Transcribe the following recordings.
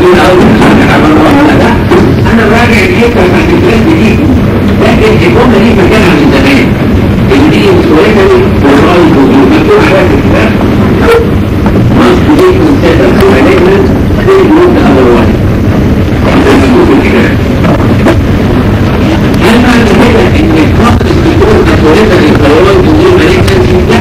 تقول اول حاجه على الموضوع ده انا براجع الحته بتاعت البلاد دي لكن الجمله دي فاكرها من زمان اللي دي سويتها والراي وجود مكتوب عليها في الكتاب must be considered malignant they would otherwise مكتوب في الكتاب هل معنى كده ان الكونس بتقول مسؤوليتها للثيرويد وجود مالجنسي لا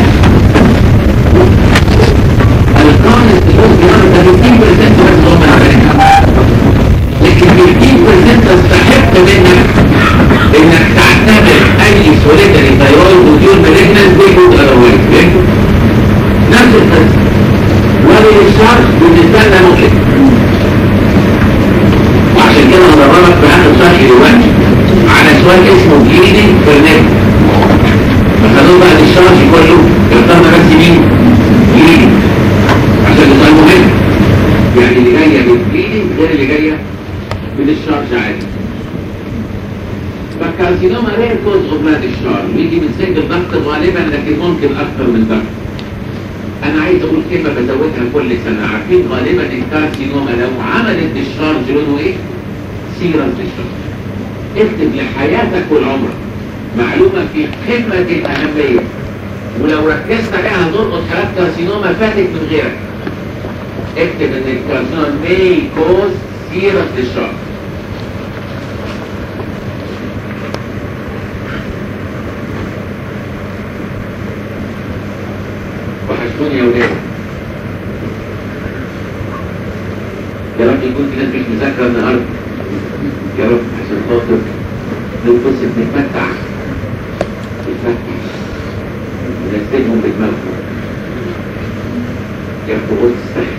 الكونس بتقول كمان ده 50% بس هم عاملينها لكن 50% تستحق منك انك تعتبر اي سوليتري ثيرويد وجود مالجنس دي جود الارويد نفس القصه وللشرط بالنسبه لنا مطلق وعشان كده هدربك في اخر شرح دلوقتي على سؤال اسمه بليدنج برنامج فخدوه بعد الشرح كله اخترنا بس مين؟ بليدنج عشان السؤال مهم يعني اللي جايه بالبليدنج غير اللي جايه بالشارج عادي فالكارسينوما رير كوز اوف بلاد الشارج بيجي من سنجل ضغط غالبا لكن ممكن اكثر من ضغط انا عايز اقول كلمه بزودها كل سنه عارفين غالبا الكارسينوما لو عملت الشارج لونه ايه؟ سيرس للشارج اكتب لحياتك والعمر معلومه في قمه الاهميه ولو ركزت عليها هتلقط حالات كارسينوما فاتت من غيرك اكتب ان الكارسينوما may cause سيرس للشارج وحشتوني يا ولاد يا رب يكون في ناس مش مذاكره النهارده يا رب عشان خاطر نبص بنتمتع نتمتع ونسيبهم بدماغهم ياخدوا بص السحر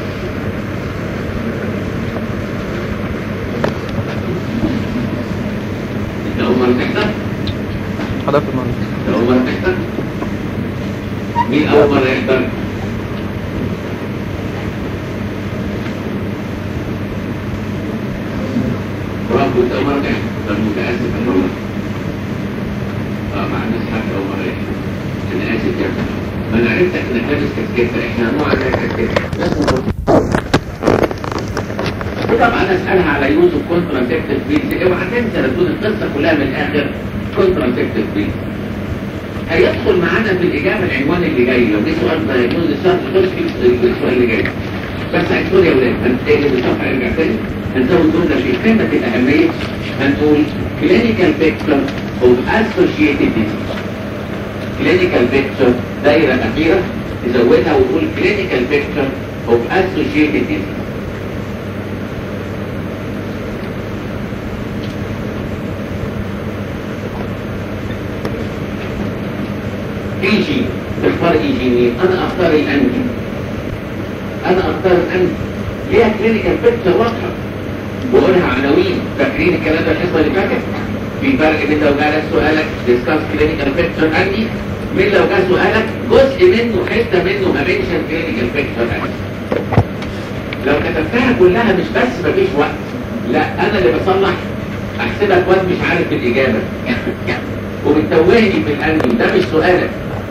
انت اول مره تحضر؟ حضرتك المرة انت اول مره تحضر؟ مين اول مره يحضر؟ برافو انت اول مره تحضر متاسف انا والله اه مع الناس حتى اول مره يحضر انا اسف يا ابني ما انا عرفتك انك لابس كاسكيته احنا مو على كاسكيته وطبعا اسالها على يوز كونتراسبتيف بيلز اوعى تنسى لا تكون القصه كلها من الاخر كونتراسبتيف بيلز هيدخل معانا في الاجابه العنوان اللي جاي لو جه سؤال دايجنوز الشرط خش في السؤال اللي جاي بس هتقول يا ولاد هنتقلب الصفحه ارجع تاني هنزود جمله في قمه الاهميه هنقول clinical picture of associated disease clinical picture دايره اخيره تزودها وتقول clinical picture of associated disease ايجي تختار ايجي مين انا اختار الانجي انا اختار الانجي ليها كلينيكال بيكتشر واضحه بقولها عناوين فاكرين الكلام ده الحصه اللي فاتت في فرق بين لو جالك سؤالك ديسكاس كلينيكال بيكتشر انجي من لو جه سؤالك جزء منه حته منه ما منشن كلينيكال بيكتشر انجي لو كتبتها كلها مش بس مفيش وقت لا انا اللي بصلح احسبك واد مش عارف الاجابه وبتتوهني في الانجي ده مش سؤالك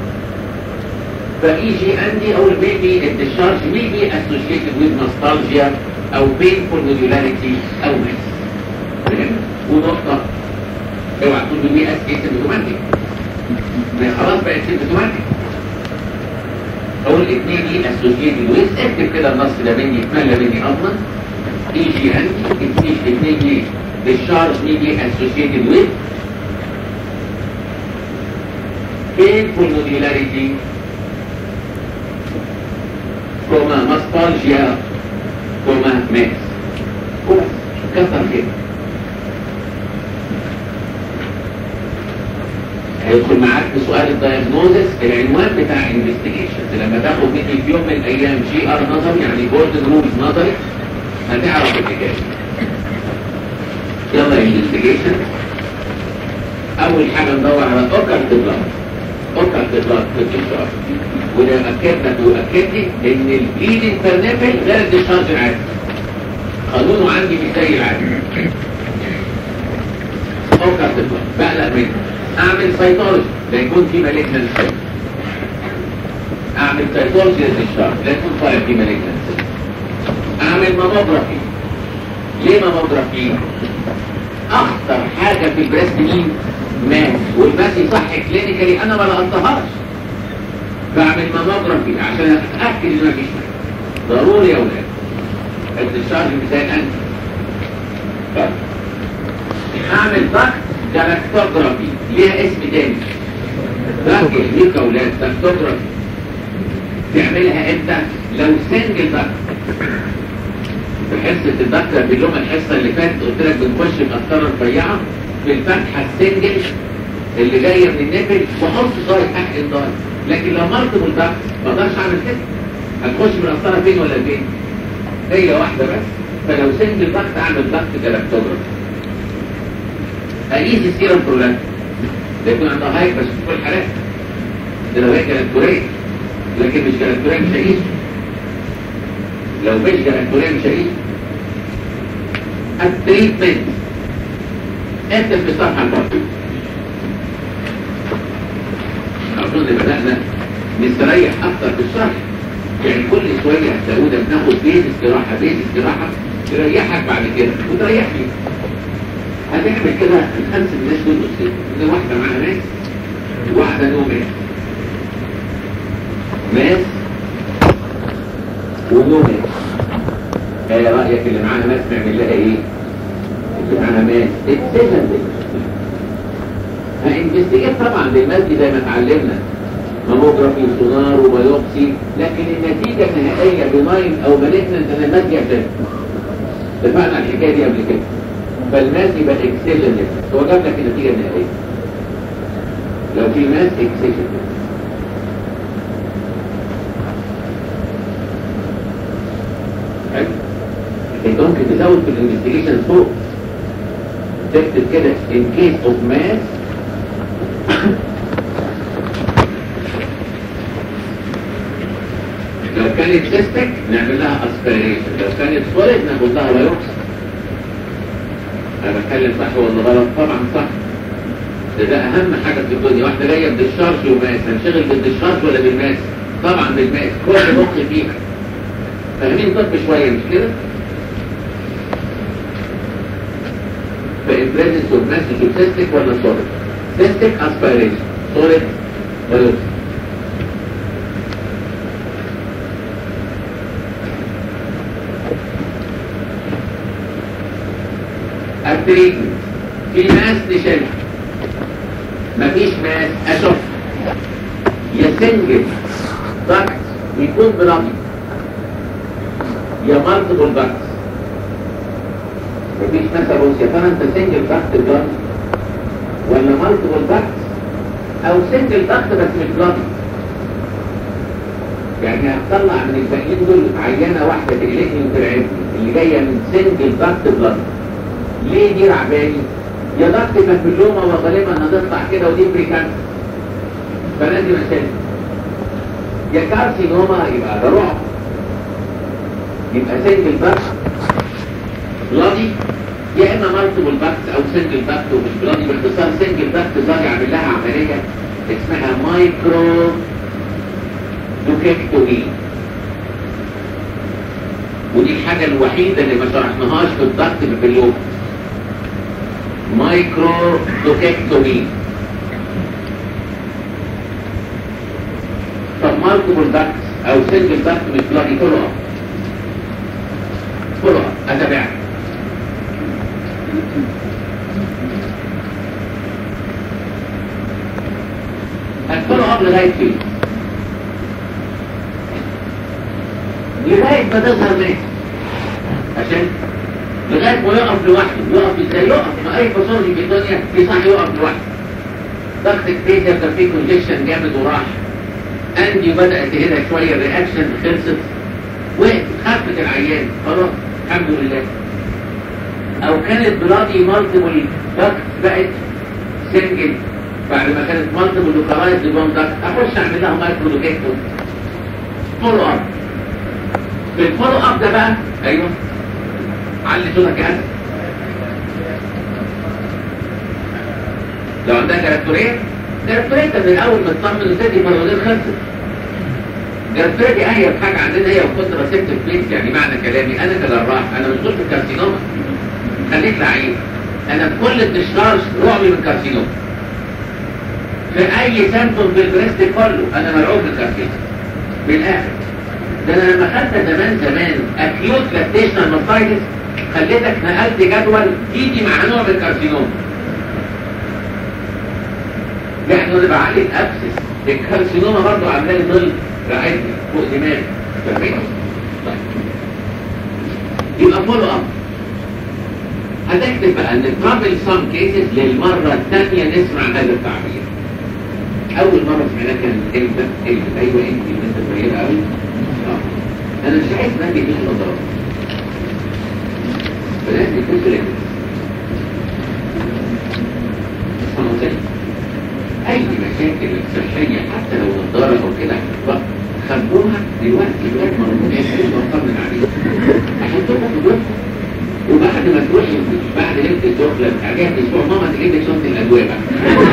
فيجي عندي او البيبي الديشارج will be associated with nostalgia او painful modularity او مس ونقطة اوعى تقول بي اس اي سيمتوماتيك ما خلاص بقت سيمتوماتيك اقول الاثنين دي associated with اكتب كده النص ده مني اتملى مني اضمن يجي عندي الاثنين دي discharge will be associated with painful modularity كوما نوستالجيا كوما ميكس بس كتر كده هيدخل معاك في سؤال الدايجنوزس العنوان بتاع انفستيجيشن لما تاخد مني في يوم من الايام جي ار نظري يعني جولدن رولز نظري هتعرف الحكايه يلا انفستيجيشن اول حاجه ندور على اوكر بلاد اوكر بلاد في الدكتور وده اكد لك واكد لي ان البليدنج برنابل غير الديشارج العادي قانونه عندي مش زي العادي اوكر بلاد بقلق منه اعمل سيتولوجي لا يكون في مالجنال سيل اعمل سيتولوجي للديشارج لا يكون طالع في مالجنال سيل اعمل ماموجرافي ليه ماموجرافي اخطر حاجه في البريست مين ماس والماس يصح كلينيكالي انا ما لقطتهاش بعمل ماموجرافي عشان اتاكد ان مفيش ماس ضروري يا ولاد الديشارج بتاعي انت طيب اعمل ضغط جلاكتوجرافي ليها اسم تاني ضغط ليك يا ولاد جلاكتوجرافي تعملها امتى لو سنجل ضغط في حصة الدكتور باليوم الحصة اللي فاتت قلت لك بنخش بقسطرة رفيعة في الفتحة السنجل اللي جاية من النبل وحط ضايق احقن ضايق لكن لو مالتيبل ضغط ما اقدرش اعمل كده هتخش بالقسطرة فين ولا فين هي واحدة بس فلو سنجل ضغط اعمل ضغط جلاكتوجرافي اقيس السيرم برولاكت ده يكون عندها هاي بس في كل الحالات ده لو هي جلاكتورية لكن مش جلاكتورية مش هقيسه لو مش جلاكتورية مش هقيسه التريتمنت انت في الصفحة البطل اظن بدأنا نستريح اكتر في الشرح يعني كل شوية هتلاقونا بناخد بيز استراحة بيز استراحة تريحك بعد كده وتريحني هنعمل كده نقسم الناس دول قسمين ان واحدة معاها ماس وواحدة نو ماس ماس ونو ماس ايه رأيك اللي معاها ماس نعمل لها ايه؟ اللي معاها ماس اكسجن هانفستيجيت طبعا بالماس دي زي ما اتعلمنا ماموجرافي وسونار وبيوبسي لكن النتيجة النهائية بناين او مالجنت انا الماس دي عشان اتفقنا على الحكاية دي قبل كده فالماس يبقى اكسجن هو جاب لك النتيجة النهائية لو في ماس اكسجن حلو انت ممكن تزود في الانفستيجيشن فوق تكتب كده in case of mass لو كانت سيستك نعمل لها اسبيريشن لو كانت سوليد ناخد لها بايوبسي انا بتكلم صح ولا غلط طبعا صح ده, ده اهم حاجه في الدنيا واحده جايه بالديشارج وماس هنشغل بالديشارج ولا بالماس طبعا بالماس كل مخ فيها فاهمين طب شويه مش كده فالبريزنس اوف ماس يجيب سيستك ولا سوليد سيستك اسبيريشن سوليد بايوبسي التريتمنت في ناس نشيلها مفيش ناس اشوف يا سنجل ضغط يكون بلطي يا مالتيبل ضغط مفيش ناس ابص يا ترى انت سنجل ضغط بلطي ولا مالتيبل ضغط او سنجل ضغط بس مش بلطي يعني هتطلع من الباقيين دول عينه واحده تقلقني وترعبني اللي جايه من سنجل ضغط بلطي ليه دي رعباني يا ضغط مفلومة وغالبا هتطلع كده ودي بريكانس فلازم اشيل يا كارسينوما يبقى ده رعب يبقى سنجل باكس بلادي يا اما مالتيبل باكس او سنجل باكس ومش بلادي باختصار سنجل باكس ظهر يعمل لها عمليه اسمها مايكرو دوكيكتومي ودي الحاجه الوحيده اللي ما شرحناهاش في الضغط في اليوم مايكرو دوكيكتومي طب مالتيبل داكس او سنجل داكس مش بلاقي كله اب كله اب اتابعك هتكله اب لغايه فين لغايه ما تظهر ماشي عشان لغايه ما يقف لوحده يقف ازاي يقف ما اي باثولوجي في الدنيا يصح يقف لوحده ضغط الكتيزيا كان فيه كونجكشن جامد وراح اندي بدات تهدى شويه الرياكشن خلصت وقفت خفت العيان خلاص الحمد لله او كانت بلادي مالتيبل ضغط بقت سنجل بعد ما كانت مالتيبل لوكالايز لبون ضغط اخش اعمل لها مايكرو دوكيكتور فولو اب في الفولو اب ده بقى ايوه علي صوتك يا اسد لو عندها كاركتوريه كاركتوريه من اول ما تطمن وتدي مرضين خلصت جرافيري اهي حاجه عندنا هي وكونتراسيبتيف بيس يعني معنى كلامي انا كجراح انا مش ضد الكارسينوما خليك لعيب انا في كل الدشارج رعبي من الكارسينوما في اي سيمتوم في البريست كله انا مرعوب من الكارسينوما بالاخر ده انا لما خدت زمان زمان اكيوت لاكتيشنال ماستايتس خليتك نقلت جدول تيجي مع نوع من الكارسينوما يعني وانا بعالج ابسس الكارسينوما برضه عامله لي ظل رعايتي فوق دماغي فاهمين؟ طيب يبقى فولو اب هتكتب بقى ان ترابل سام كيسز للمره الثانيه نسمع هذا التعبير اول مره سمعناه كان امتى؟ امتى؟ ايوه انت اللي انت صغيره قوي اه انا مش عايز نادي في النظارات فلازم يكون سلام صناعتين اي مشاكل صحيه حتى لو نظاره او كده خبوها دلوقتي دلوقتي ما ربنا يسلم وطمن عليك احطوها في جوه وبعد ما تروح بعد ليله الدخله بتاعتها اسبوع ماما تجيب لك شنطه الادويه بقى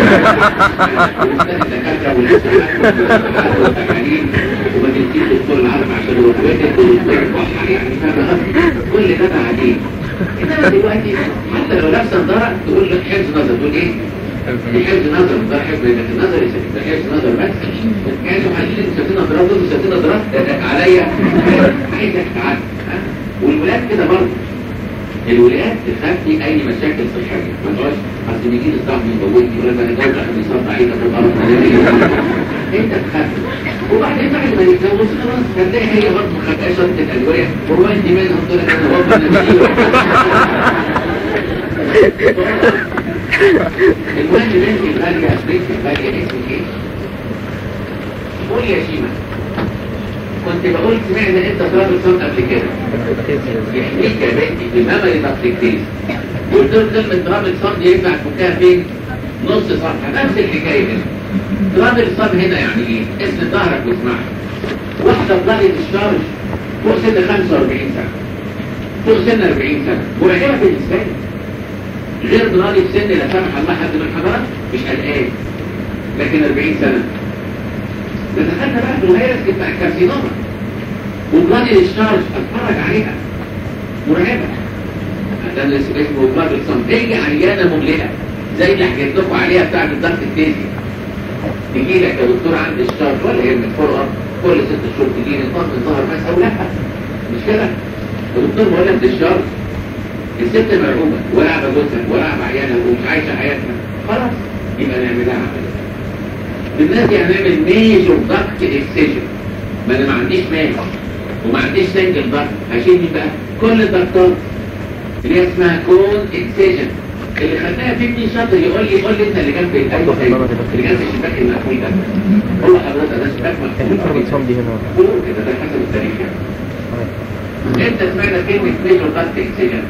الدكاتره والناس والتعليم وما تنسيش دكتور العالم عشان هو كويس يعني فاهم كل ده بعدين انما دلوقتي حتى لو لابسه نظاره تقول لك حفظ نظر تقول ايه؟ دي حفظ نظر ده حفظ لكن النظر ده حفظ نظر بس كانوا عايزين مسافين نظرات دول مسافين نظرات عليا عايزك تعدي والولاد كده برضه الولاد تخفي اي مشاكل صحيه ما تقعدش اصل بيجي لي صاحبي يموتني يقول لك انا جوز اخد يصاب عينك في الارض انت تخفي وبعدين بعد ما يتجوز خلاص هتلاقي هي برضه ما خدتهاش شنطه الادويه وهو انت منهم تقول لك انا بابا المهم بنتي الغاليه بنتي الغاليه اسمك ايه؟ قول يا شيماء كنت بقول سمعنا انت طلب الصوت قبل كده يحميك يا بنتي بميموري تفليكتيز قلت له كلمة تراب الصوت دي ينفع تفكها فين؟ نص صفحة نفس الحكاية هنا تراب الصوت هنا يعني ايه؟ اسم ظهرك واسمعها واحدة طلعت الشارج فوق سن 45 سنة فوق سن 40 سنة مرعبة بالنسبة لي غير ضراري في سن لا سمح الله حد من الحضارات مش قلقان لكن 40 سنة دخلنا بقى في الفيروس بتاع الكارسينوما وبلادي الشارج اتفرج عليها مرعبه ده اللي اسمه بلادي الصم تيجي عيانه مملئه زي اللي حكيت لكم عليها بتاعه الضغط التيزي تجي لك يا دكتور عندي الشارج ولا هي من فور كل ست شهور تجي لي طقم الظهر بس او لا مش كده يا دكتور بقول لك الشارج الست مرعوبه ولا جوزها ولا عيانها ومش عايشه حياتها خلاص يبقى نعملها عمليه بالناس هنعمل ميجور ضغط اكسجن ما انا ما عنديش مانع وما عنديش سنجل ضغط هشيل مين بقى كل الضغطات اللي هي اسمها كون اكسجن اللي خدناها في ابني شاطر يقول لي قول لي انت اللي جنب الايوه اللي جنب الشباك المقفول ده هو حضرتك ده شباك مقفول دي هنا قولوا كده ده حسب التاريخ يعني انت سمعنا كلمه ميجور ضغط اكسجن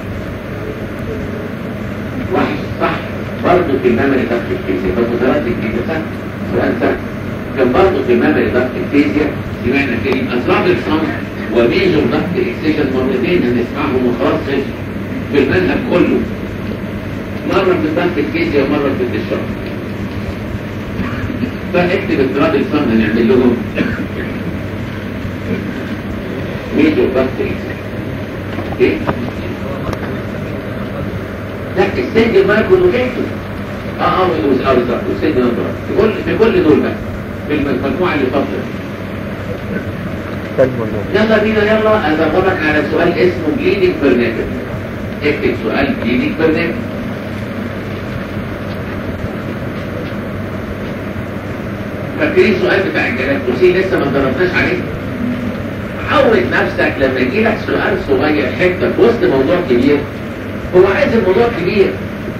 وحش صح برضه في الميموري ضغط اكسجن برضه دراسه جديده صح سؤال سهل كان برضه في مبنى ضغط الفيزياء سمعنا كلمة أسرار الصمت وميجر ضغط الإكسيشن مرتين هنسمعهم وخلاص في المنهج كله مرة في ضغط الفيزياء ومرة في الدشار فاكتب اضطراب الصمت هنعمل لهم ميجر ضغط الإكسيشن ايه؟ لا السنجل مايكرو نوجيتو اه اه اه بالظبط والسيد نظرة في كل في كل دول بقى في المجموعة اللي فاضلة يلا بينا يلا ادربك على سؤال اسمه بليدنج برنامج اكتب سؤال بليدنج برنامج فاكرين سؤال بتاع الجلاكتوسي لسه ما ضربناش عليه عود نفسك لما يجي لك سؤال صغير حته في وسط موضوع كبير هو عايز الموضوع كبير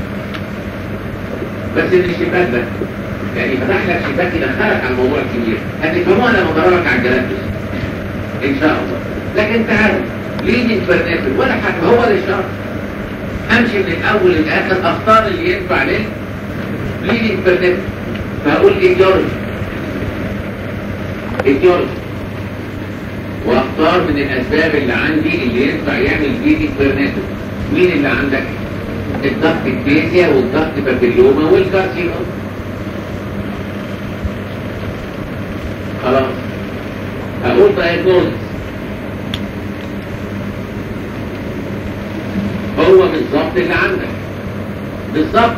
بس ان الشباك ده يعني فتح لك شباك يدخلك على الموضوع الكبير هتفهموها لما ضربك على الجلاكتوس ان شاء الله لكن تعالوا ليه البرنامج ولا حاجه هو ده الشرط امشي من الاول للاخر اختار اللي ينفع ليه ليه البرنامج فهقول ايديولوجي ايديولوجي واختار من الاسباب اللي عندي اللي ينفع يعمل بيه برنامج مين اللي عندك الضغط البيزيا والضغط بابليوما والكارسينوما خلاص هقول diagnosis هو بالظبط اللي عندك بالظبط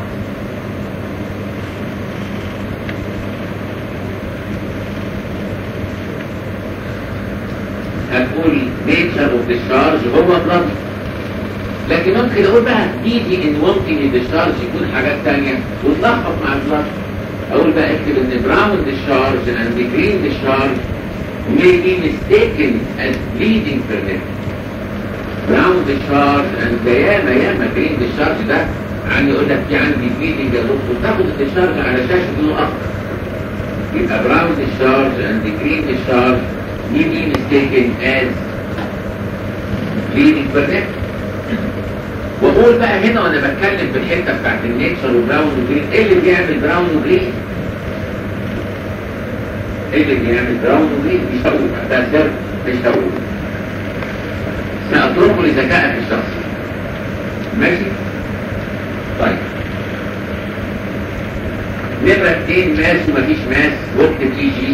هتقول nature of discharge هو blood لكن ممكن اقول بقى تيجي ان ممكن الديscharge يكون حاجات تانية وتلخبط مع البلد اقول بقى اكتب ان brown discharge and green discharge may be mistaken as bleeding permit brown discharge and ده ياما ياما green discharge ده عن يقول لك في عندي bleeding يا دكتور تاخد الديscharge على شاشة انه اخضر يبقى brown discharge and green discharge may be mistaken as bleeding permit واقول بقى هنا وانا بتكلم في الحته بتاعت النيتشر وبراون وجرين ايه اللي بيعمل براون وجرين؟ ايه اللي بيعمل براون وجرين؟ مش هقول ده سر مش هقول سأتركه لذكائك الشخصي ماشي؟ طيب نمرة اتنين ماس ومفيش ماس واكتب اي جي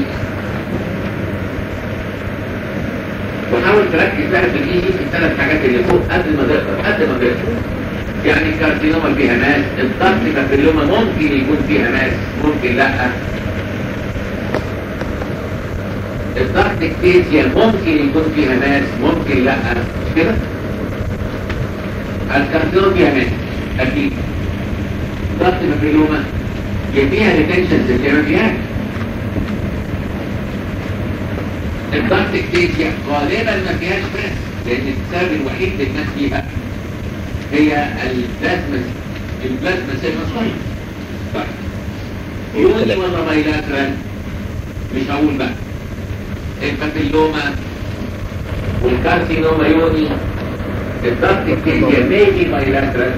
وحاول تركز بقى في الاي جي في الثلاث حاجات اللي فوق قد ما تقدر قد ما تقدر يعني الكارسينوما فيها ماس الضغط بابيلوما ممكن يكون فيها ماس ممكن لا الضغط اكتيزيا ممكن يكون فيها ماس ممكن لا مش كده الكارسينوما فيها ماس اكيد ضغط بابيلوما يا فيها ريتنشنز اللي ما فيهاش الضغط اكتيزيا غالبا ما فيهاش ماس لان السبب الوحيد للماس فيها هي البلازما البلازما سيلفاسايد طيب يوني ولا بايلاترال مش هقول بقى البابيلوما والكارسينوما يوني الضغط الكيزيا ميجي بايلاترال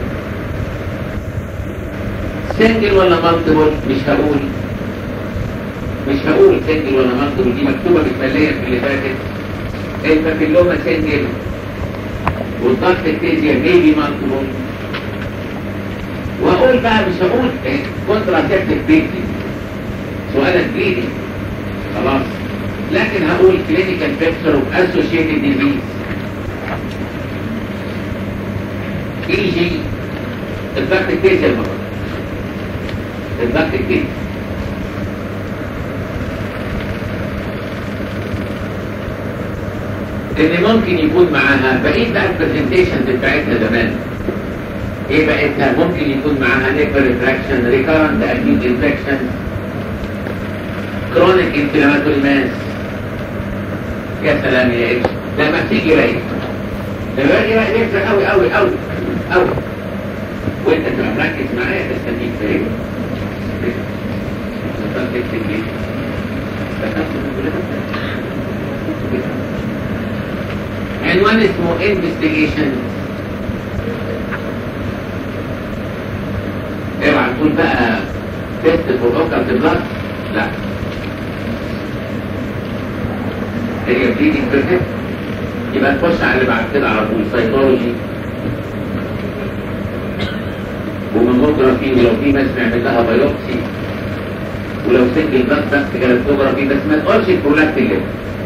سنجل ولا مالتيبل مش هقول مش هقول سنجل ولا مالتيبل دي مكتوبه بالماليه في اللي فاتت البابيلوما سنجل والضغط الفيزياء ميبي مالتيبل واقول بقى مش هقول كونتراسيبتيف بيتي سؤالك بيدي خلاص لكن هقول كلينيكال بيكتشر اوف اسوشيتد ديزيز اي جي الضغط الفيزياء المرض الضغط الفيزياء ان ممكن يكون معاها بقيت بقى البرزنتيشنز بتاعتنا زمان ايه بقيتها ممكن يكون معاها نيفر ريتراكشن ريكارنت اكيوت انفكشن كرونيك انفلاماتوري ماس يا سلام يا اتش لما تيجي رايق لما تيجي رايق يفرق قوي قوي قوي قوي وانت تبقى مركز معايا تستنيك فاهم تكتب ليه؟ عنوان اسمه investigation اوعى تقول بقى تيست فور اوكر بلاد لا هي بريدنج بيرفكت يبقى تخش على اللي بعد كده على طول سيتولوجي وماموجرافي ولو في ناس نعمل لها بايوبسي ولو سجل بس بس جلسوجرافي بس ما تقولش البرولاكتين ليه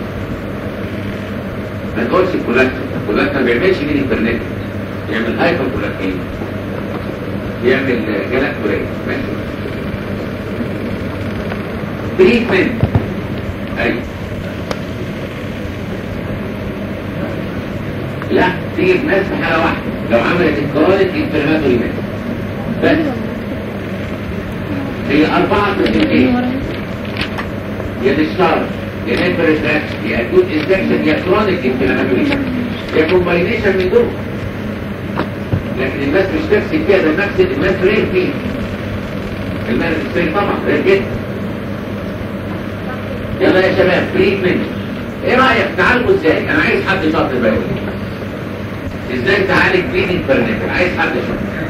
ما تقولش الكولاكتين الكولاكتين ما بيعملش مين البرنامج يعمل هايبر كولاكتين يعمل جلاكتورية ماشي تريتمنت ايوه لا تيجي في ناس في حاله واحده لو عملت الكرونيك انفلاماتوري ماس بس هي أربعة برزنتيشن يا ديشارج يا نيفر ريتراكشن يا اكوت انفكشن يا كرونيك انفلاماتوري يا كومباينيشن من دول لكن الناس مش تمسك فيها ده المكسد الناس رير فيه المال السير طبعا رير جدا يلا يا شباب تريتمنت ايه رايك تعالجوا ازاي انا عايز حد شاطر بقى يقول لي. ازاي تعالج بليدنج برنيكل عايز حد شاطر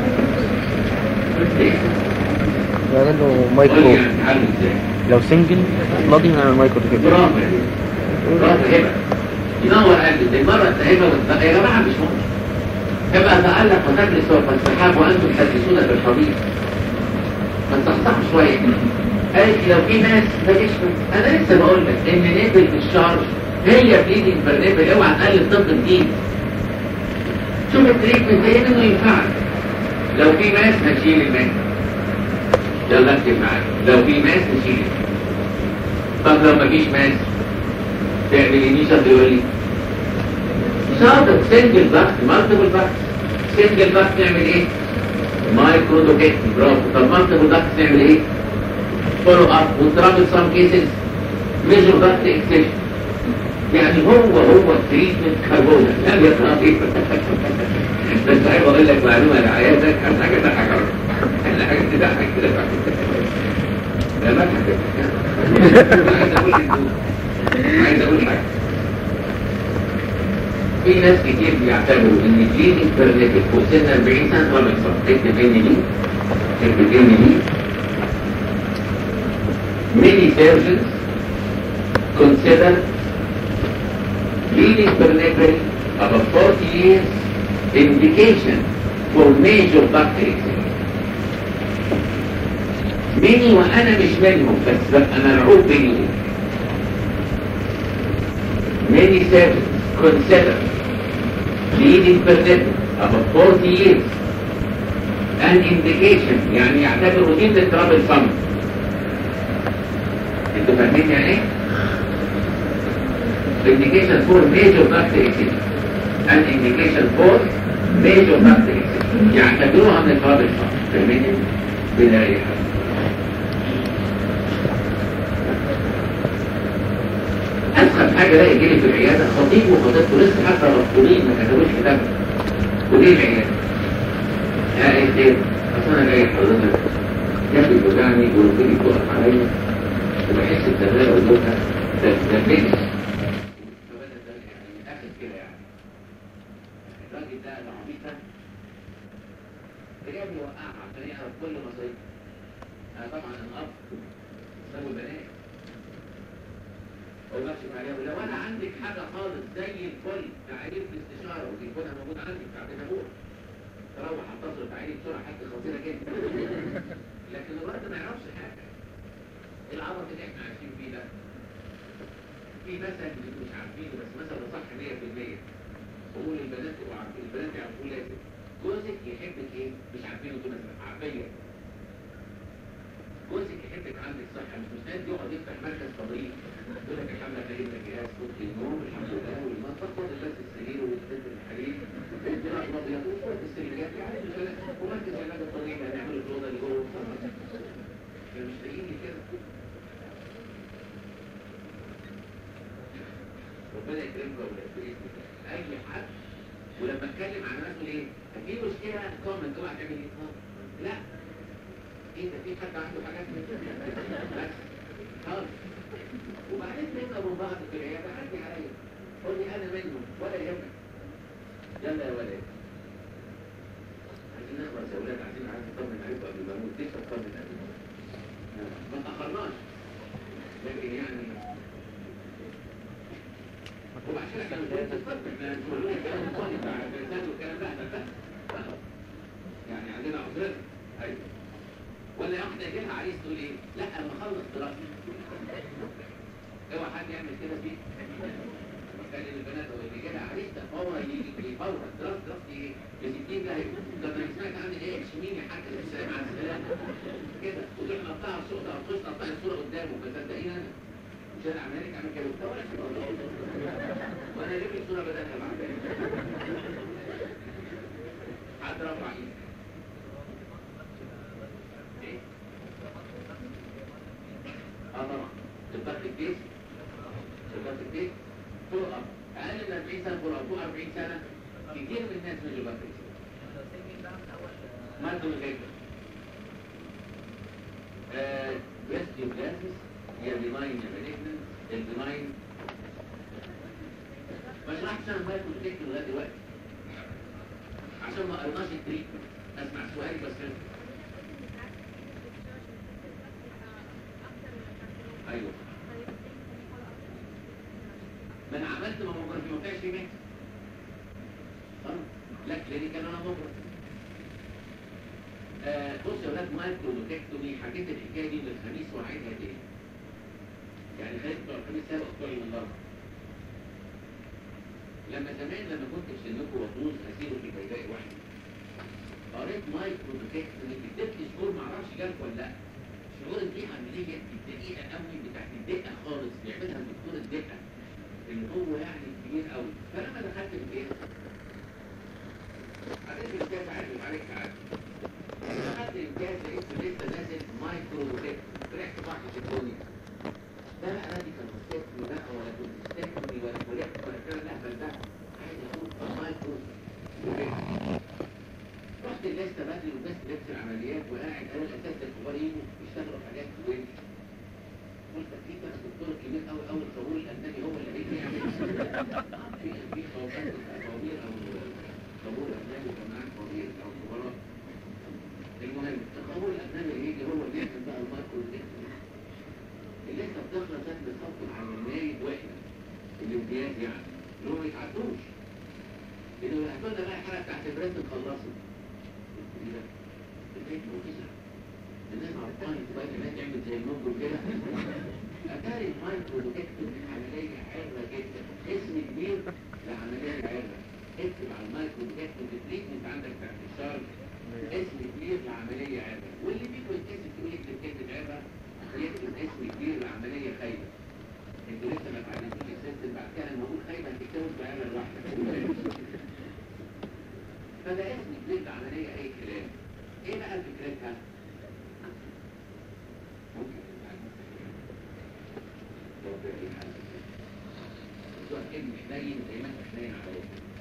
ايه نعمل له قول لي مايكرو يعني تعالجوا ازاي لو سنجل بلادي نعمل مايكرو كده برافو برافو هبه ينور قلبي المره الهبه والت- يا جماعه مش ممكن هبه تألق وتجلس والسحاب وانتم تحدثون بالحديث ما تصحصحوا شويه قالت لي لو في ناس ما تشفى انا لسه بقول لك ان نيفل الشارج هي بليدنج برنيبل اوعى تقلب طب جديد شوف التريتمنت ايه منه ينفعك لو في ماس هشيل الماس يلا اكتب معايا لو في ماس نشيل طب لو مفيش ماس تعمل ايه مين شاطر يقول لي شاطر سنجل باكس مالتيبل باكس سنجل باكس نعمل ايه مايكرو دوكيتي برافو طب مالتيبل باكس نعمل ايه فولو اب وترابل سام كيسز ميجر باكس اكسشن يعني هو هو التريتمنت كاربونا لا يا خطير بس عايز اقول لك معلومه لحياتك عن حاجه تضحك احنا حاجه تضحك كده لا ما تضحك عايز اقول لك عايز اقول حاجه في ناس كتير بيعتبروا ان جيني برنيتك فوق سن 40 سنه ما بيحصل اكتب ان دي اكتب ان دي many surgeons consider bleeding peripheral above 40 years indication for major bacteria مني وانا مش منهم بس ببقى مرعوب بيني many surgeons consider bleeding peripheral above 40 years an indication يعني يعتبروا دي من الترابل صمت انتوا فاهمين يعني ايه؟ indication for major bacteria an indication for major bacteria يعتبروها من الترابل صمت فاهمين؟ بلا اي حاجه اسخف حاجه الاقي جالي في العياده خطيب وخطيبته لسه حتى مفقودين ما كتبوش كتاب ودي العياده يا ايه خير اصل انا جاي حضرتك جنبي بيوجعني وركبي بتقف عليا وبحس بتغير قدوتها ده ده فينش فبدأ ده يعني اخد كده يعني الراجل ده العبيط ده رجعني وقعها عشان يعرف كل مصايبه انا طبعا الاب سابوا البنات وماشي معايا ولو انا عندك حاجه خالص زي الفل تعالي استشاره وتليفونها موجود عندك بعدين ابوها تروح اتصل تعالي بسرعه حاجه خطيره جدا لكن الوقت ما يعرفش حاجه العبط اللي احنا عايشين فيه ده في مثل مش عارفينه بس مثل صح 100% قول البنات تبقوا عارفين البنات يعرفوه لازم جوزك يحبك ايه مش عارفينه انتوا مثلا عارفيه جوزك يحبك عندك صحه مش مستعد يقعد يفتح مركز تضييق يقول لك الحمد لله جبنا جهاز اوضه النوم الحمد لله والمطبخ خد بس السرير وتدفن الحرير الدراع الابيض وشويه السريرات يعني ومركز العلاج الطبيعي هنعمل الاوضه اللي جوه مش لاقيين كده ربنا يكرمك ولا باذن الله اي حد ولما اتكلم عن نفسه ليه؟ في مشكله كومنت اوعى تعمل ايه؟ لا ايه ده في حد عنده حاجات من كده بس خالص وبعدين نبقى من بعض في العياده عدي عليا قول لي انا منهم ولا يهمك يلا يا ولد عايزين نخلص يا ولاد عايزين عايز نطمن عليكم قبل ما اموت لسه اطمن عليكم ما تاخرناش لكن يعني وعشان احنا مش هنستطيع احنا نقول لك كلام فاضي بتاع الرسالة والكلام ده احنا فاهم يعني عندنا عذر ايوه ولا واحدة يجيلها عريس تقول ايه؟ لا انا بخلص دراستي اوعى حد يعمل كده فيه بكلم البنات هو اللي جالها عريس ده فورا يجي فورا دراسة دراستي ايه؟ ب 60 ده طب انا سمعت عن ايه اتش مين يا حاج السلام على السلامة كده وتروح نقطعها الصورة او تخش نقطع الصورة قدامه فصدقيني انا مش انا عمالك اعمل كده وبتاع ولا كده وانا اجيب لك صورة بدلها بعد حد رفع ايده ايه؟ اه طبعا تبقى البيت تبقى البيت فوق اقل من 40 سنه فوق فوق 40 سنه كتير من الناس مش بقى ما انتوا كده بريست يوبلاسيس هي بيناين مالجنس البيناين ما شرحتش انا مايكرو تكنيك لغايه دلوقتي عشان ما قرناش التريتمنت اسمع سؤالي بس ايوه ما انا عملت ماموجرافي ما طلعش مات لا كلينيكال انا ماموجرافي آه بص يا ولاد مايكرو لوكيكتومي حكيت الحكايه دي من الخميس وعيدها تاني يعني خليت بتوع الخميس سابق بتوع من الاربعاء لما زمان لما كنت في سنكم وطنوز اسيره في بيداء واحد قريت مايكرو ديتكتور اديت شعور معرفش جالك ولا لا شعور دي عمليه الدقيقه قوي بتاعت الدقه خالص بيعملها الدكتور الدقه اللي هو يعني كبير قوي فلما دخلت البيت عرفت الامتياز عارف عليك عارف دخلت الامتياز لقيت لسه نازل مايكرو ديتكتور فرحت بعض في الدنيا ده بقى نادي كان مستثني بقى ولا كنت مستثني ولا كليات ولا كلام الاهبل ده عايز اقول مايكرو ديتكتور رحت لسه بدري وبس لبس العمليات وقاعد انا الاساس الكبار يجوا يشتغلوا حاجات وين قلت اكيد بقى الدكتور الكبير قوي قوي الطابور الالماني هو اللي هيجي يعمل في في طوابير طوابير او طابور الالماني كان معاه طوابير او خبراء المهم الطابور الالماني اللي يجي هو اللي يعمل بقى الماركو اللي لسه بتخلص ده بالخط على النايب واحنا الامتياز يعني اللي هو ما يتعدوش لانه هتقول لنا بقى الحلقه بتاعت البريد تخلصوا كده البيت مفزع الناس عرفاني دلوقتي الناس تعمل زي المنجل كده اتاري المايكرو ديتكتور عمليه حلوه جدا اسم كبير لعمليه حلوه اكتب على المايكرو ديتكتور التريتمنت عندك تحت الشرط اسم كبير لعمليه عبره واللي بيكون يتكتب تقول يكتب كلمه عبره يكتب اسم كبير لعمليه خايبه انتوا لسه ما اتعلمتوش السيستم بعد كده لما اقول خايبه هتكتبوا بعبره لوحدك فده اسم كبير لعمليه اي كلام ايه بقى فكرتها؟ ممكن ربنا يحل السؤال ابن حنين زي ما انت حنين عليه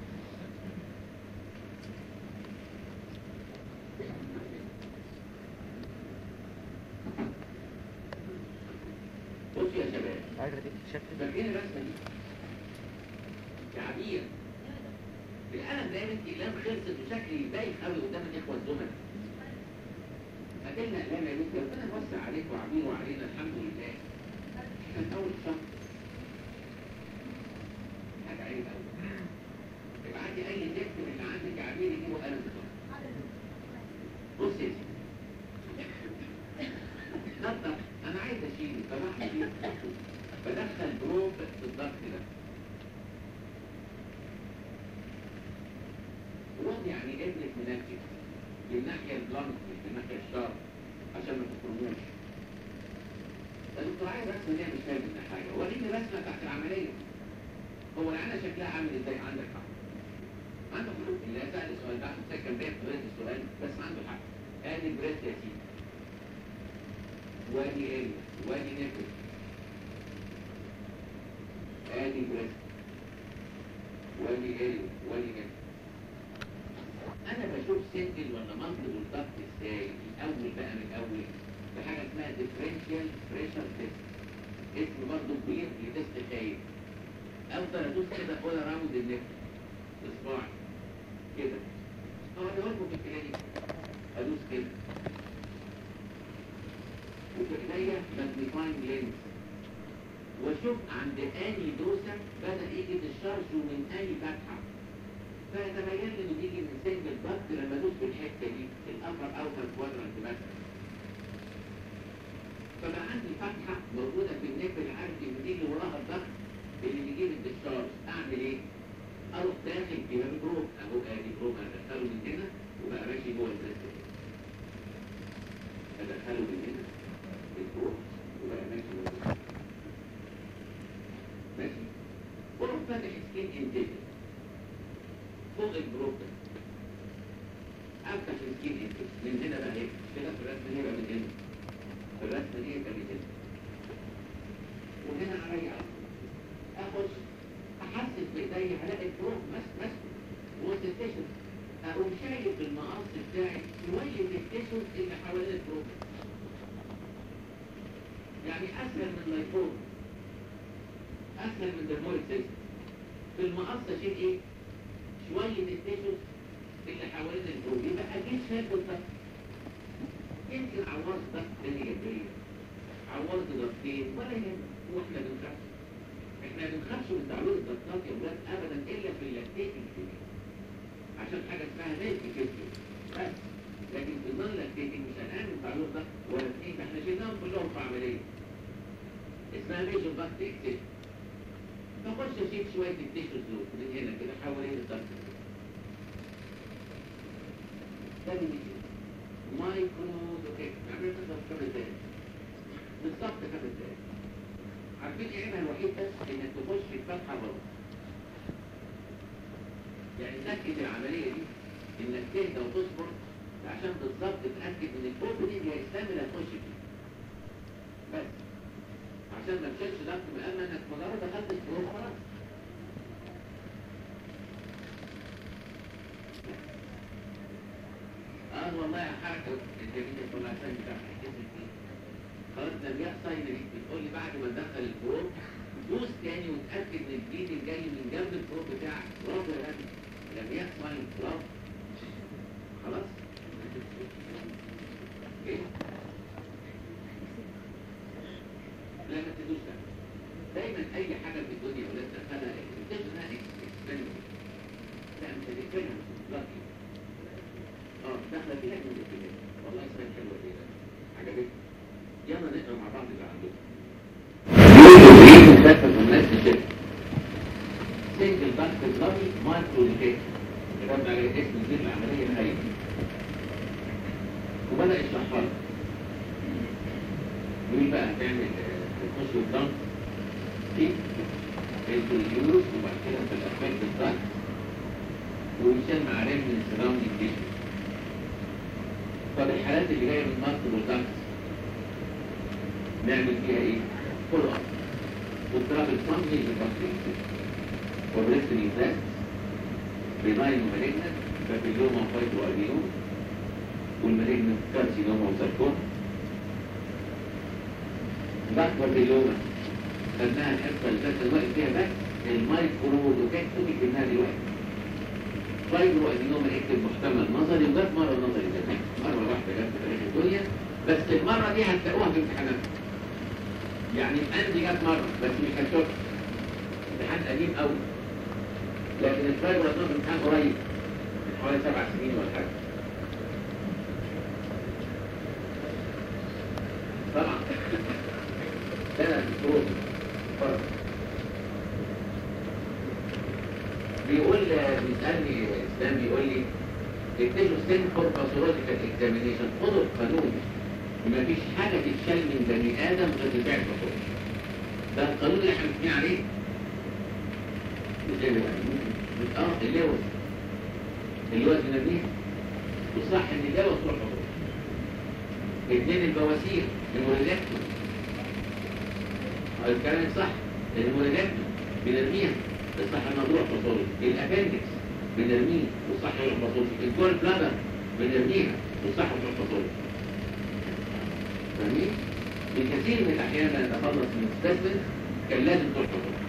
بصوا يا شباب عايزة دي تتشكل فاكرين الرسمه دي؟ تعبير القلم ده انت اقلام خلصت بشكل باين قوي قدام الاخوه الزملاء فاكرنا اقلام يا بنتي ربنا يوسع عليك وعبير وعلينا الحمد لله كان اول شهر حاجه عيب قوي ابعتي اي تكتب اللي عندك يا عبير يجيبوا قلم بسرعه بص يا سيدي نطق انا عايز اشيل فبعمل ايه بدخل بروب بالضغط ده بروب يعني ابنك منجم للناحيه البلانك مش للناحيه الشارب عشان ما تخرجوش فانتوا عايز رسمه دي مش فاهم منها حاجه وريني الرسمه بتاعت العمليه هو العينه شكلها عامل ازاي عندك حق عنده حق اللي سأل السؤال ده عشان كان باين طريقه السؤال بس عنده حق ادي بريست يا سيدي وادي ايه وادي نفس ادي بريست وادي ايه وادي نفس انا بشوف سنجل ولا منطق الضغط ازاي الاول بقى من الاول بحاجه اسمها ديفرنشال بريشر تيست اسم برضه كبير لتست خايف افضل ادوس كده اول اراوند النفس اصبعي كده اقعد اقول لكم في دي ادوس كده وفي ايديا ماجنيفاينج لينس واشوف عند اني دوسه بدا يجي الشرج من اني فتحه فيتبين لي انه بيجي من سنجل ضغط لما ادوس في الحته دي الابر اوتر كوادرنت مثلا فبقى عندي فتحه موجوده في النيف العرضي ودي اللي وراها الضغط اللي بيجيب الديscharge اعمل ايه؟ اروح داخل في بروب اهو ادي بروب ادخله من هنا وبقى ماشي جوه السيستم ادخله من هنا البروب وبقى ماشي جوه السيستم ماشي واروح فاتح سكين انتيجر فوق البروب ده افتح السكين انتيجر من هنا بقى هيك كده في الرسمه دي يبقى من هنا في الرسمه دي يبقى من هنا وهنا عليا اخش احسس بايدي هلاقي البروب ماسك ماسكه وسط التيشن اقوم شايف بالمقص بتاعي شويه التيشن اللي حوالين البروب يعني اسهل من اللايفون اسهل من الدرمول سيستم في المقص اشيل ايه شويه التيشن اللي حوالين البروب يبقى اكيد شايف بالضبط يمكن عوضت ضغط تاني جبريه عوضت ضغطين ولا يهمك واحنا بنخاف احنا ما بنخافش من تعويض الضغطات يا ولاد ابدا الا في اللاكتيتنج كده عشان حاجه اسمها ميلك كيستم بس لكن في النون لاكتيتنج مش قلقان من تعويض ضغط ولا اثنين احنا شلناهم كلهم في عمليه اسمها ميجر ضغط اكتيف فخش اشيل شويه التيشوز دول من هنا كده حوالين الضغط ده اللي مايكرو اوكي نعمل كده في خمس دقايق بالظبط خمس دقايق عارفين عيبها الوحيد بس انك تخش الفتحه بره يعني تاكد العمليه دي انك تهدى وتصبر عشان بالظبط تتاكد ان البوب دي هي السام اللي هتخش فيه بس عشان ما تشيلش ضغط مأمن انك مجرد دخلت الفروع خلاص اه والله حركه الجميله كلها عشان بتاع حكيت فيه خلاص ده بيحصل لي بتقول لي بعد ما تدخل الفروع دوس تاني وتاكد ان الجديد جاي من جنب الفروع بتاعك برافو يا راجل لم يحصل انقلاب خلاص ايه لا ما تدوس ده دايما اي حاجه في الدنيا ولا تدخلها تدخلها اكسبيرمنت لا مش هتقفلها لاكي اه داخله كده من كده والله اسمها حلوه كده عجبتني يلا نقرا مع بعض اللي عندكم مسافه الناس تشد سنجل ضغط بلادي مايكرو ليكيت كتبنا عليه اسم مدير العمليه الهائل وبدا يشرحها لنا يقول بقى هتعمل تخش الضغط دي انتو اليوروس وبعد كده في الافكت الضغط ويشال مع ريم من السراوندينج تيشو طب الحالات اللي جايه من مصر والضغط نعمل فيها ايه؟ فول اب واضطراب الصمني للبكتيريا والريستنج بلاست بناين ومالجنت بابيلوما وفايتو ادينوم والمالجنت كارسينوما وساركوما ضغط بابيلوما خدناها الحصه اللي فاتت الوقت فيها بس المايكرو دوكاكتومي جبناها دلوقتي فايبرو ادينوما اكتب محتمل نظري وجت مره نظري كمان مره واحده جت في تاريخ الدنيا بس المره دي هتلاقوها في امتحانات يعني الان جت مره بس مش هتشوفها امتحان قديم قوي لكن الفايبرو ادينوما امتحان قريب من حوالي سبع سنين ولا حاجه طبعا ده انا دكتور فرق بيقول بيسألني اسلام بيقول لي اكتشفوا سن فور باثولوجيكال اكزامينيشن خدوا القانون ما فيش حاجة تتشال من بني آدم غير بتاع الباثولوجي ده القانون اللي احنا متفقين عليه ازاي بقى؟ اه اللوز اللوز بنبنيها والصح ان اللوز تروح باثولوجي اثنين البواسير المولدكتوم الكلام صح المولدكتوم بنرميها الصح الموضوع باثولوجي الابندكس بنرميه والصح يروح باثولوجي الجول بلادر بنرميها والصح يروح باثولوجي فاهمين؟ في كثير من الاحيان نتخلص من السبيسمن كان لازم تروح باثولوجي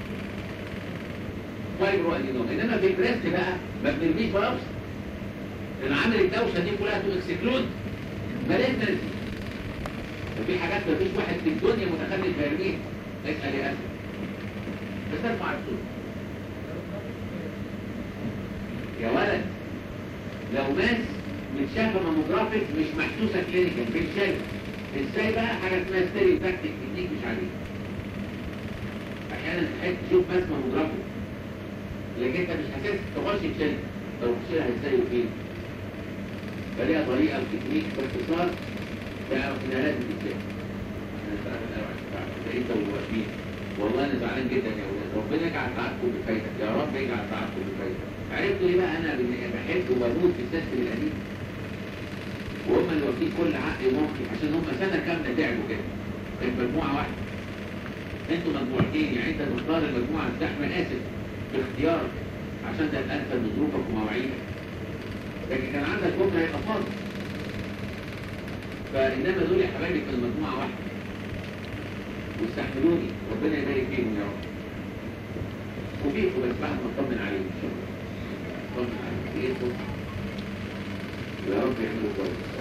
فايبرو ادينوم انما في البريست بقى ما بنرميش باوس العامل الدوشه دي كلها تو اكسكلود مالجنسي وفي حاجات ما فيش واحد في الدنيا متخلف يرميها اسال يا اسف بس ارفع الصوت يا ولد لو ماس متشافه ماموجرافيك مش محسوسه كلينيكال بنشايف ازاي بقى حاجه اسمها ستيريو تاكتيك تكنيك مش عليه احيانا تحب تشوف ماس ماموجرافيك لكن انت مش حاسس تخش تشيل لو تشيلها ازاي وفين فليها طريقه وتكنيك باختصار تعرف انها لازم تتشيل انا سألت الاول ده انت والواقفين والله انا زعلان جدا يا ولاد ربنا يجعل تعبكم بفايده يا رب يجعل تعبكم بفايده عرفتوا ليه بقى انا بن- بحب وبموت في السيستم القديم وهم اللي واخدين كل عقل ومخي عشان هم سنه كامله تعبوا كده كانت مجموعه واحده انتوا مجموعتين يعني انت تختار المجموعه الزحمه اسف باختيارك عشان ده الانسب لظروفك ومواعيدك لكن كان عندك بكره هيبقى فاضي فانما دول يا حبايبي كانوا مجموعه واحده واستحملوني ربنا يبارك فيهم يا رب وفيكم بس بعد ما اطمن عليهم ان شاء الله اطمن عليهم فيكم يا رب يعملوا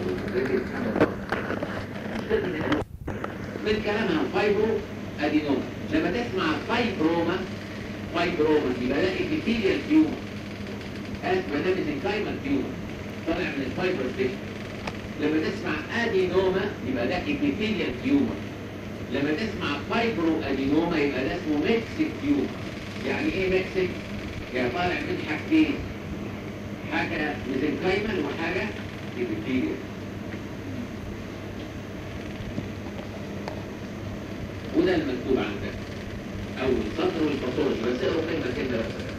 كويس من كلامها فايبرو ادينوما لما تسمع فايبروما فايبروما يبقى ده ابيثيليال تيومر اسمه ده ميزنكايمال تيومر طالع من الفايبر ستيشن لما تسمع ادينوما يبقى ده ابيثيليال تيومر لما تسمع فايبرو ادينوما يبقى ده اسمه ميكسك تيوب يعني ايه ميكسك؟ يعني طالع من حاجتين حاجة ميزنكايمال وحاجة ابيثيليال وده المكتوب عندك اول سطر والباثولوجي بس اقرا كلمه كده بس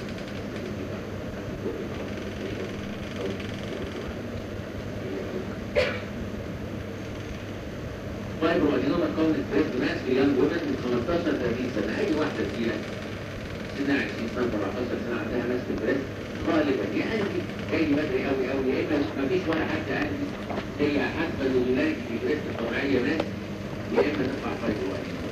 فايبرو ادينوما كون بريست ماس في يانج وومن من 15 ل 30 سنه اي واحده تجيلك سنها 20 سنه 14 سنه عندها ماس في البريست غالبا يا قلبي جاي بدري قوي قوي يا اما ما فيش ولا حتى قلبي هي حاسبه الولاده في البريست الطبيعيه ماس يا اما تطلع فايبرو ادينوما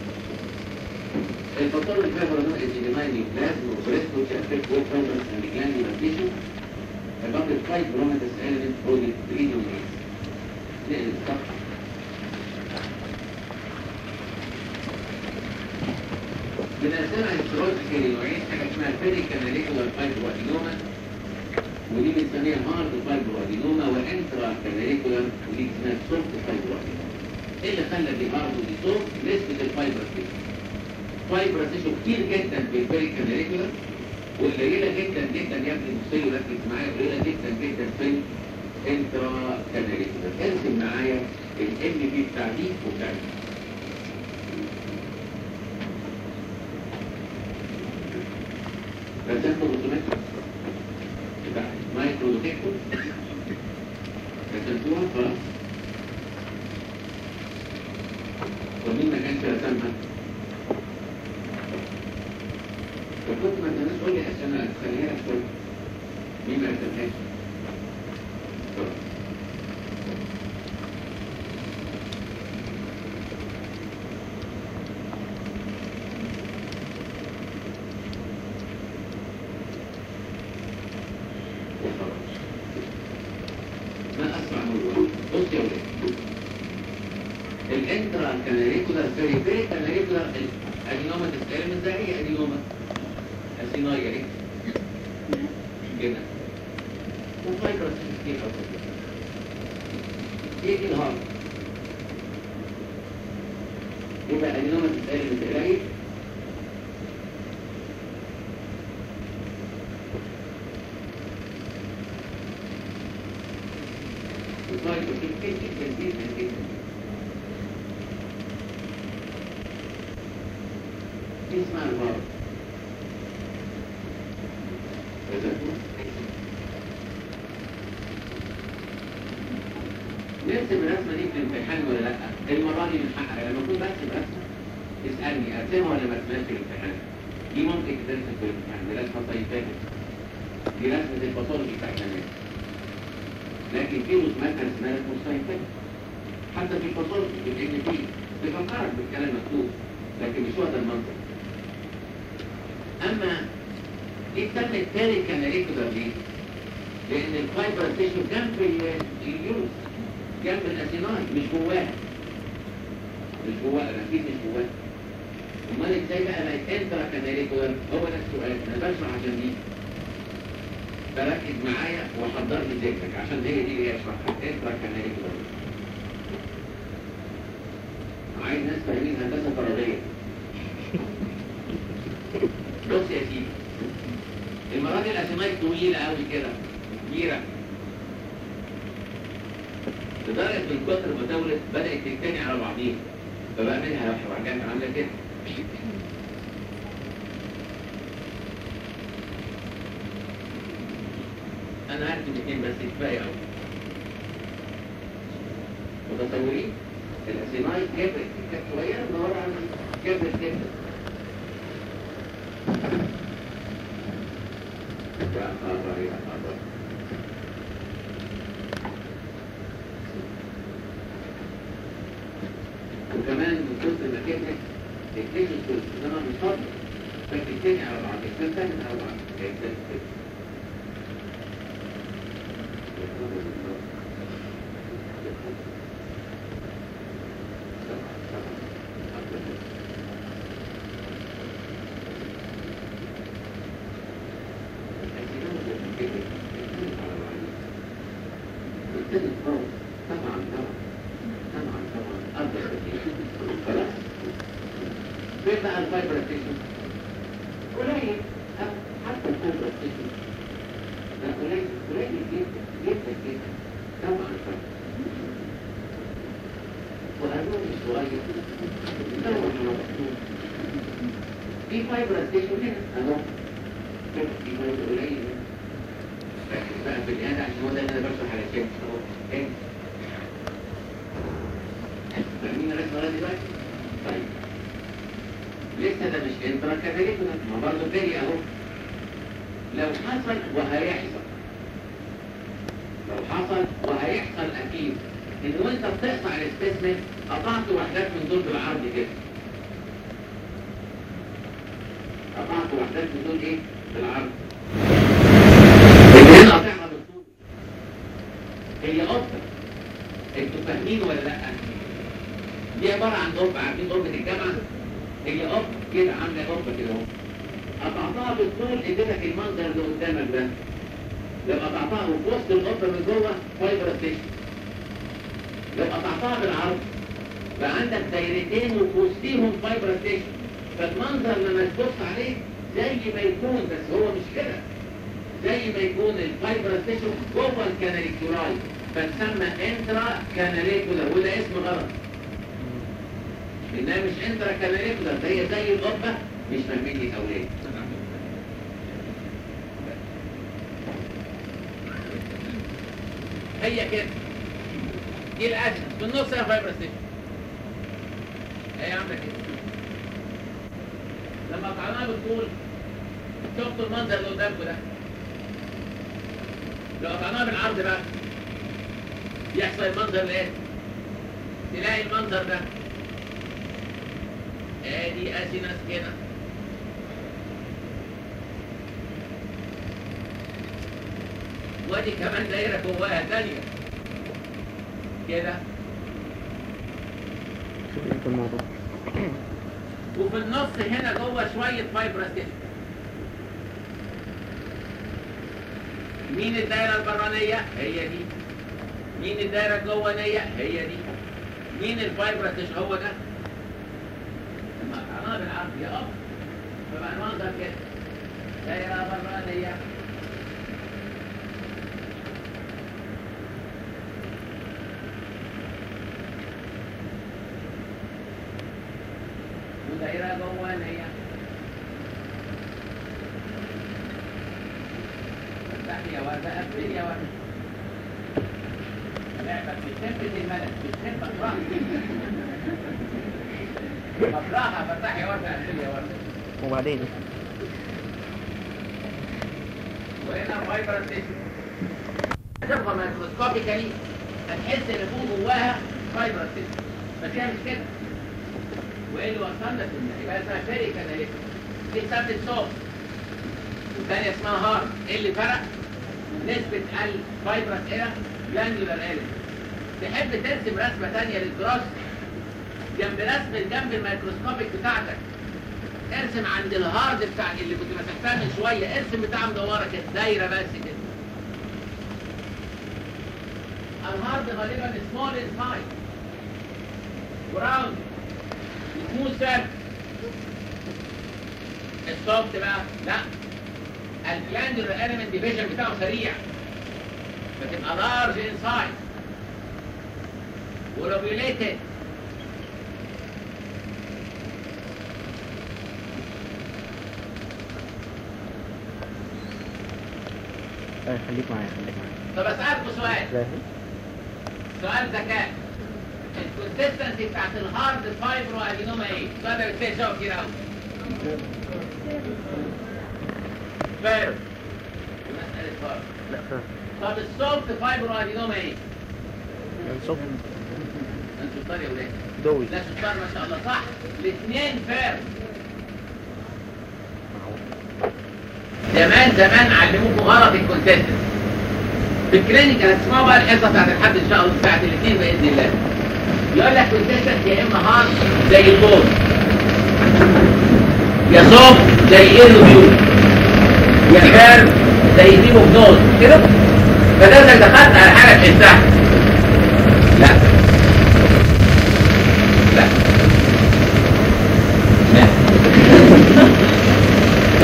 الفطار الفايبر نوع الجينيمايني بلازم وبريست which affect both fibers and glandular tissue about the fibromatous element project breathing rates نقل الصفحة بنقسمها هيستولوجيكالي نوعين حاجة اسمها بيريكاناليكولار فايبروادينوما ودي بنسميها هارد فايبروادينوما وانترا كاناليكولار ودي اسمها سوفت فايبروادينوما ايه اللي خلى دي هارد ودي سوفت نسبة الفايبر فيه فايبر تيشو كتير جدا في البيريكاناليكولار وقليله جدا جدا يا ابني بصي ركز معايا قليله جدا جدا في الانترا كاناليكولار ارسم معايا الام بي بتاع دي وبتاع دي رسمت الرسومات بتاع مايكرو دوتيكو رسمتوها خلاص ومين ما كانش رسمها فكنت ما تنساش قول لي عشان اخليها لك شويه مين ما رسمهاش ما اسرع من الوقت بص يا ولاد الانترا كاناليكولار بيري كاناليكولار الادينوما تستلم ازاي هي ادينوما الصناية ايه كده وفايبر كتير او ايه دي الهارد يبقى ادينوما تستلم ازاي وفايبر كتير جدا جدا جدا دي اسمها الهارد نرسم الرسمة دي في الامتحان ولا لا؟ المرة دي بنحقق لما اكون برسم رسمة اسألني ارسمها ولا ما ارسمهاش في الامتحان؟ دي ممكن تدرس في الامتحان دي رسمة صيفية دي رسمة الباثولوجي بتاع الجمال لكن في رسومات رسمها رسمة صيفية حتى في الباثولوجي في الان بي بفكرك بالكلام مكتوب لكن مش هو ده المنطق اما دي بتعمل تاني كاناليكولار ليه؟ لأن الفايبر تيشو جنب اليوز جنب الأسيناي مش جواه مش جواه أكيد مش جواه أمال إزاي بقى بقت انترا كاناليكولار هو ده السؤال أنا بشرح عشان دي فركز معايا وحضر لي ذكرك عشان هي دي اللي هشرحها انترا كاناليكولار عايز ناس فاهمين هندسة فراغية بص يا سيدي المرات الأسماء طويلة قوي كده كبيرة لدرجة من كتر ما دولت بدأت تجتمع على بعضيها فبقى منها حاجات عاملة كده أنا عارف الاثنين بس كفاية قوي متصورين الأسماء كبرت كانت صغيرة من عن كبرت جدا يا خبر يا خبر وكمان من كتر ما كبرت الكيسز كلها مش فاضية فبتتني على بعض بتتني على بعض طبعا طبعا طبعا طبعا أفضل كتير خلاص بقى الفايبر ستيشن قليل أو حتى الفايبر ستيشن لا قليل قليل جدا جدا جدا طبعا الفايبر وقالوا لي صغير دور على مكتوب في فايبر ستيشن هنا اهو كده في فايبر قليل هنا. ركز بقى في الآن عشان هو ده اللي انا بشرح على كده اهو تاني فاهمين الرسمه لغايه دلوقتي؟ طيب لسه ده مش انترا كاتاليكولا ما برضه تاني اهو لو حصل وهيحصل لو حصل وهيحصل اكيد ان وانت بتقطع السبيسمن قطعت وحدات من دول بالعرض كده قطعت وحدات من دول ايه بالعرض اللي هنا قاطعها بالطول هي قطه انتوا فاهمين ولا لا دي عباره عن قبه عارفين قبه الجامعه هي قبه كده عامله قبه كده اهو قطعتها بالطول اديتك المنظر اللي قدامك ده لو قطعتها وفي وسط القبه من جوه فايبر ستيشن لو قطعتها بالعرض بقى عندك دايرتين وفي وسطيهم فايبر ستيشن فالمنظر لما تبص عليه زي ما يكون بس هو مش كده زي ما يكون الفايبر ستيشن جوه الكاناليكولاي فتسمى انترا كاناليكولا وده اسم غلط انها مش انترا كاناليكولا ده هي زي القبه مش فاهميني الاولاد هي كده دي الاسد في النص هي فايبر ستيشن هي عامله كده لما قطعناها بالطول شفتوا المنظر اللي قدامكم ده لو قطعناها بالعرض بقى يحصل المنظر الايه تلاقي المنظر ده ادي اسينس كده وادي كمان دايره جواها تانيه كده شوف انت الموضوع وفي النص هنا جوه شويه فايبرستيشن مين الدايره البرانيه هي دي مين الدايره الجوانيه هي دي مين الفايبرستيشن هو ده لما قطعناها بالعرض يا اب فبقى المنظر كده دايره برانيه ودايره جوانيه افتحي يا ورده قفلي يا ورده لعبك بتثبت الملك بتحب افراح افراحها فتحي يا ورده قفلي يا ورده وبعدين وهنا فايبر ستيشن هتبقى مايكروسكوبيكالي هتحس ان فوق جواها فايبر ستيشن بس هي مش كده وايه اللي وصلنا في يبقى اسمها فيري كاناليك دي ثابت صوت والثانيه اسمها هارد ايه اللي فرق؟ نسبة الفايبرس الى جلانجولار اليمنت تحب ترسم رسمة تانية للجراس جنب رسم جنب الميكروسكوبيك بتاعتك ارسم عند الهارد بتاع اللي كنت مسحتها من شوية ارسم بتاع مدورة كده دايرة بس كده الهارد غالبا سمول ان سايز وراوند سموث سيرف السوفت بقى لا الجلاندولار element ديفيجن بتاعه سريع فتبقى لارج ان سايز ولوبيوليتد ايه خليك معايا خليك معايا طب اسالكم سؤال ازاي سؤال ذكاء الكونسستنسي بتاعت الهارد فايبرو ادينوما ايه؟ السؤال ده بيتسال شويه كتير قوي فاهم مسألة فاهم لا فاهم طب السولت فايبرو ادينوما ايه؟ صوت انتوا شطار يا ولاد دوي لا شطار ما شاء الله صح الاثنين فاهم زمان زمان علموكم غلط الكونسستنسي في الكلينيكال هتسمعوا بقى الحصه بتاعت الحد ان شاء الله بتاعت الاثنين باذن الله يقول لك كونسستنسي يا اما هارد زي البول يا صوف زي ايرو بيو يا فارم زي ديمو بنوز كده فده انك دخلت على حاجه تحسها لا لا لا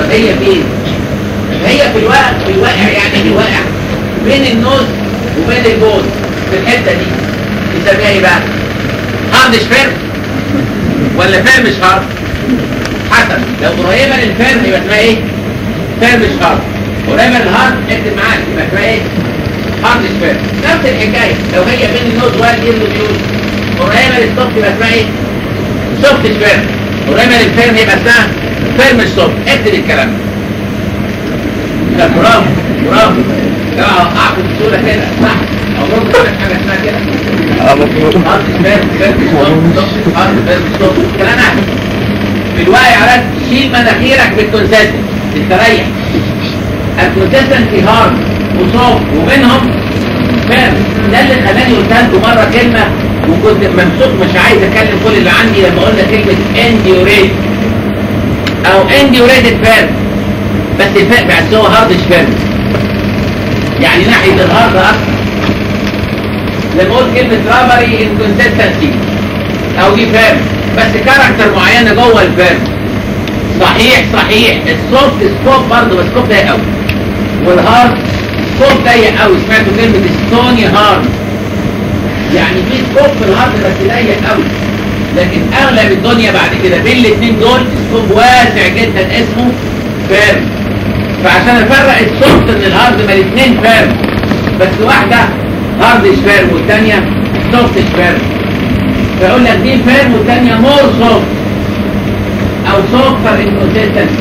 هي فين؟ هي في الواقع في الواقع يعني في الواقع بين النوز وبين البول في الحته دي نسميها ايه بقى؟ هارد شفير ولا فير مش هارد؟ حسب لو قريبه للفير يبقى اسمها ايه؟ فير مش هارد قريبه للهارد اكتب معاك يبقى اسمها ايه؟ هارد شفير نفس الحكايه لو هي بين النوز والاير واليوز قريبه للسوفت يبقى اسمها ايه؟ سوفت شفير قريبه للفيرم يبقى اسمها فيرم السوفت اكتب الكلام ده برافو برافو ده اعطي بسهوله كده صح او برضه كده حاجه اسمها كده اه مفهوم هارد فيرم فيرم سوفت هارد فيرم سوفت كلام احسن في الوعي على شيل مناخيرك بالكونسيستنت تستريح الكونسيستنت هارد وسوفت وبينهم فاهم ده اللي خلاني قلت لكم مره كلمه وكنت ممسوك مش عايز اتكلم كل اللي عندي لما قلنا كلمه انديوريت او انديوريتد فاهم بس الفرق بس هو هارد فاهم يعني ناحيه الهارد اكتر لما قلت كلمه رابري انكونسستنسي او دي فاهم بس كاركتر معينه جوه الفاهم صحيح صحيح السوفت سكوب برضه بس سكوب ضيق قوي والهارد سكوب ضيق قوي سمعتوا كلمه ستوني هارد يعني في سكوب في الهارد بس ضيق قوي لكن اغلب الدنيا بعد كده بين الاثنين دول سكوب واسع جدا اسمه فيرم فعشان افرق السوفت من الهارد ما الاثنين فيرم بس واحده هارد فيرم والثانيه سوفت فيرم فيقول لك دي فيرم والثانيه مور سوفت او سوفتر انكونسيستنت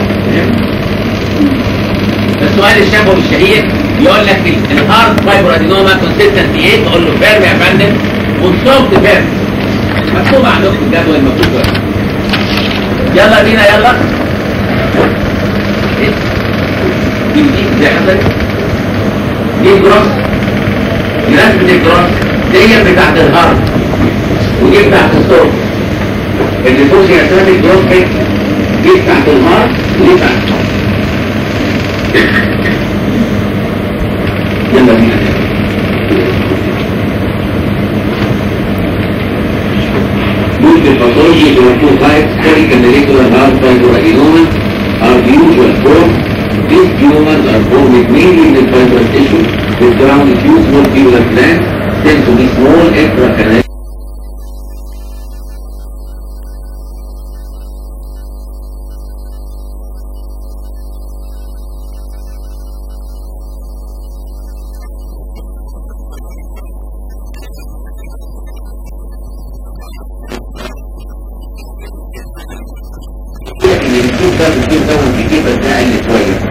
السؤال الشفوي الشهير يقول لك الهارد فايبر ادينوما كونسيستنت ايه تقول له فيرم يا فندم والسوفت فيرم مكتوب عندكم في الجدول المكتوب ده. يلا بينا يلا إيه؟ دي دي دي حصلت دي الجروس مناسبة الجروس دي بتاعت الهارد ودي بتاعت السوفت اللي فوق هي اسمها الجروس بيك دي بتاعت الهارد ودي بتاعت السوفت يلا بينا Due to pathology, there are two types, spherical molecular hard fiber adenoma are the usual form. These tumors are formed mainly in the fibrous tissue with ground diffuse small tubular glands tend to be small intracanal. لكن الكتير ده بيجيب ده وبيجيب ده اقل شويه